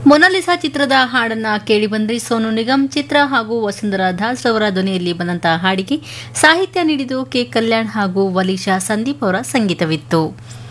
Mona Lisa ಚಿತ್ರದ ಹಾಡನ್ನ ಕೇಳಿ ಬಂದ್ರಿ ಸೋನು ನಿಗಮ್ ಚಿತ್ರ ಹಾಗೂ ವಸುಂಧರಾ ದಾಸ್ ಅವರ ಧ್ವನಿಯಲ್ಲಿ ಬಂದಂತಹ ಹಾಡಿಗೆ ಸಾಹಿತ್ಯ ನೀಡಿದ್ದು ಕೆ ಕಲ್ಯಾಣ್ ಹಾಗೂ ವಲೀಶಾ ಸಂದೀಪ್ ಅವರ ಸಂಗೀತವಿತ್ತು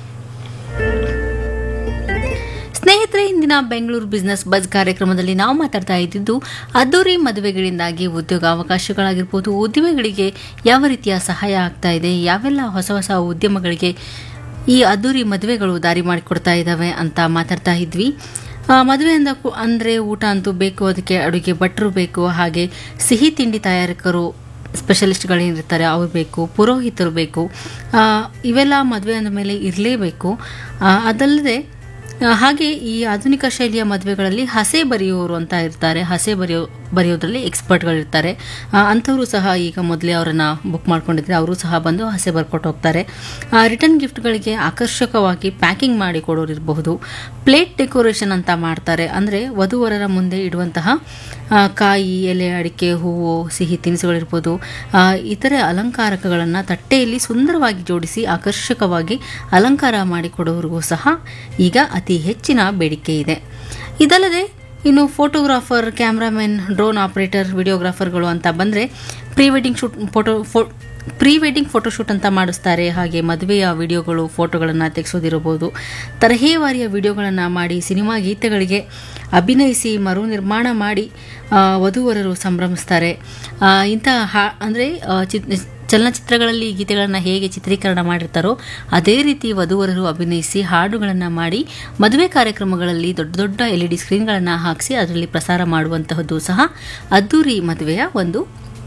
ಸ್ನೇಹಿತರೆ ಇಂದಿನ ಬೆಂಗಳೂರು ಬಿಸ್ನೆಸ್ ಬಜ್ ಕಾರ್ಯಕ್ರಮದಲ್ಲಿ ನಾವು ಮಾತಾಡ್ತಾ ಇದ್ದಿದ್ದು ಅದ್ದೂರಿ ಮದುವೆಗಳಿಂದಾಗಿ ಉದ್ಯೋಗ ಅವಕಾಶಗಳಾಗಿರ್ಬೋದು ಉದ್ಯಮಿಗಳಿಗೆ ಯಾವ ರೀತಿಯ ಸಹಾಯ ಆಗ್ತಾ ಇದೆ ಯಾವೆಲ್ಲ ಹೊಸ ಹೊಸ ಉದ್ಯಮಗಳಿಗೆ ಈ ಅದ್ದೂರಿ ಮದುವೆಗಳು ದಾರಿ ಮಾಡಿಕೊಡ್ತಾ ಇದ್ದಾವೆ ಅಂತ ಮಾತಾಡ್ತಾ ಇದ್ವಿ ಆ, ಮದುವೆ ಅಂದ ಕು- ಅಂದ್ರೆ ಊಟ ಅಂತೂ ಬೇಕು ಅದಕ್ಕೆ ಅಡುಗೆ ಭಟ್ರು ಬೇಕು ಹಾಗೆ ಸಿಹಿ ತಿಂಡಿ ತಯಾರಕರು ಸ್ಪೆಷಲಿಸ್ಟ್ಗಳೇನಿರ್ತಾರೆ ಅವ್ರು ಬೇಕು ಪುರೋಹಿತರು ಬೇಕು ಆ, ಇವೆಲ್ಲ ಮದುವೆ ಅಂದ ಮೇಲೆ ಇರಲೇಬೇಕು ಅದಲ್ಲದೆ ಆ, ಹಾಗೆ ಈ ಆಧುನಿಕ ಶೈಲಿಯ ಮದುವೆಗಳಲ್ಲಿ ಹಸೆ ಬರೆಯುವವರು ಅಂತ ಇರ್ತಾರೆ ಹಸೆ ಬರೆಯೋ ಬರೆಯೋದ್ರಲ್ಲಿ ಎಕ್ಸ್ಪರ್ಟ್ಗಳಿರ್ತಾರೆ ಅಂಥವರು ಸಹ ಈಗ ಮೊದಲೇ ಅವರನ್ನು ಬುಕ್ ಮಾಡ್ಕೊಂಡಿದ್ರೆ ಅವರು ಸಹ ಬಂದು ಹಸೆ ಬರ್ಕೊಟ್ಟು ಹೋಗ್ತಾರೆ ರಿಟರ್ನ್ ಗಿಫ್ಟ್ಗಳಿಗೆ ಆಕರ್ಷಕವಾಗಿ ಪ್ಯಾಕಿಂಗ್ ಮಾಡಿ ಕೊಡೋರು ಇರಬಹುದು ಪ್ಲೇಟ್ ಡೆಕೋರೇಷನ್ ಅಂತ ಮಾಡ್ತಾರೆ ಅಂದರೆ ವಧುವರರ ಮುಂದೆ ಇಡುವಂತಹ ಆ, ಕಾಯಿ ಎಲೆ ಅಡಿಕೆ ಹೂವು ಸಿಹಿ ತಿನಿಸುಗಳಿರ್ಬೋದು ಆ, ಇತರೆ ಅಲಂಕಾರಕಗಳನ್ನು ತಟ್ಟೆಯಲ್ಲಿ ಸುಂದರವಾಗಿ ಜೋಡಿಸಿ ಆಕರ್ಷಕವಾಗಿ ಅಲಂಕಾರ ಮಾಡಿಕೊಡೋರಿಗೂ ಸಹ ಈಗ ಅತಿ ಹೆಚ್ಚಿನ ಬೇಡಿಕೆ ಇದೆ ಇದಲ್ಲದೆ ಇನ್ನು ಫೋಟೋಗ್ರಾಫರ್ ಕ್ಯಾಮ್ರಾಮನ್ ಡ್ರೋನ್ ಆಪರೇಟರ್ ವಿಡಿಯೋಗ್ರಾಫರ್ಗಳು ಅಂತ ಬಂದರೆ ಪ್ರೀ ವೆಡ್ಡಿಂಗ್ ಶೂಟ್ ಫೋಟೋ ಫೋ ಪ್ರೀ ವೆಡ್ಡಿಂಗ್ ಫೋಟೋಶೂಟ್ ಅಂತ ಮಾಡಿಸ್ತಾರೆ ಹಾಗೆ ಮದುವೆಯ ವಿಡಿಯೋಗಳು ಫೋಟೋಗಳನ್ನು ತೆಗೆಸೋದಿರಬಹುದು ತರಹೇವಾರಿಯ ವಿಡಿಯೋಗಳನ್ನು ಮಾಡಿ ಸಿನಿಮಾ ಗೀತೆಗಳಿಗೆ ಅಭಿನಯಿಸಿ ಮರು ನಿರ್ಮಾಣ ಮಾಡಿ ಆ, ವಧುವರರು ಸಂಭ್ರಮಿಸ್ತಾರೆ ಆ, ಇಂಥ ಹಾ ಅಂದರೆ ಚಲನಚಿತ್ರಗಳಲ್ಲಿ ಗೀತೆಗಳನ್ನು ಹೇಗೆ ಚಿತ್ರೀಕರಣ ಮಾಡಿರ್ತಾರೋ ಅದೇ ರೀತಿ ವಧುವರರು ಅಭಿನಯಿಸಿ ಹಾಡುಗಳನ್ನು ಮಾಡಿ ಮದುವೆ ಕಾರ್ಯಕ್ರಮಗಳಲ್ಲಿ ದೊಡ್ಡ ದೊಡ್ಡ ಎಲ್ ಇ ಡಿ ಸ್ಕ್ರೀನ್ಗಳನ್ನು ಹಾಕಿಸಿ ಅದರಲ್ಲಿ ಪ್ರಸಾರ ಮಾಡುವಂತಹದ್ದು ಸಹ ಅದ್ದೂರಿ ಮದುವೆಯ ಒಂದು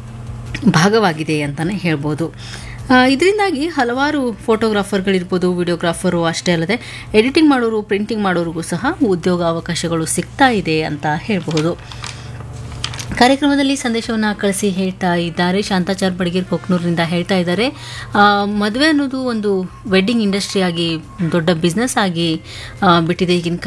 ಭಾಗವಾಗಿದೆ ಅಂತಲೇ ಹೇಳ್ಬೋದು ಆ, ಇದರಿಂದಾಗಿ ಹಲವಾರು ಫೋಟೋಗ್ರಾಫರ್ಗಳಿರ್ಬೋದು ವಿಡಿಯೋಗ್ರಾಫರು ಅಷ್ಟೇ ಅಲ್ಲದೆ ಎಡಿಟಿಂಗ್ ಮಾಡೋರು ಪ್ರಿಂಟಿಂಗ್ ಮಾಡೋರಿಗೂ ಸಹ ಉದ್ಯೋಗ ಅವಕಾಶಗಳು ಸಿಗ್ತಾ ಇದೆ ಅಂತ ಹೇಳ್ಬೋದು ಕಾರ್ಯಕ್ರಮದಲ್ಲಿ ಸಂದೇಶವನ್ನು ಕಳಿಸಿ ಹೇಳ್ತಾ ಇದ್ದಾರೆ ಶಾಂತಾಚಾರ್ ಬಡಗೇರ್ ಕೊಕ್ನೂರಿನಿಂದ ಹೇಳ್ತಾ ಇದ್ದಾರೆ ಆ, ಮದುವೆ ಅನ್ನೋದು ಒಂದು ವೆಡ್ಡಿಂಗ್ ಇಂಡಸ್ಟ್ರಿ ಆಗಿ ದೊಡ್ಡ ಬಿಸ್ನೆಸ್ ಆಗಿ ಆ, ಬಿಟ್ಟಿದೆ ಈಗಿನ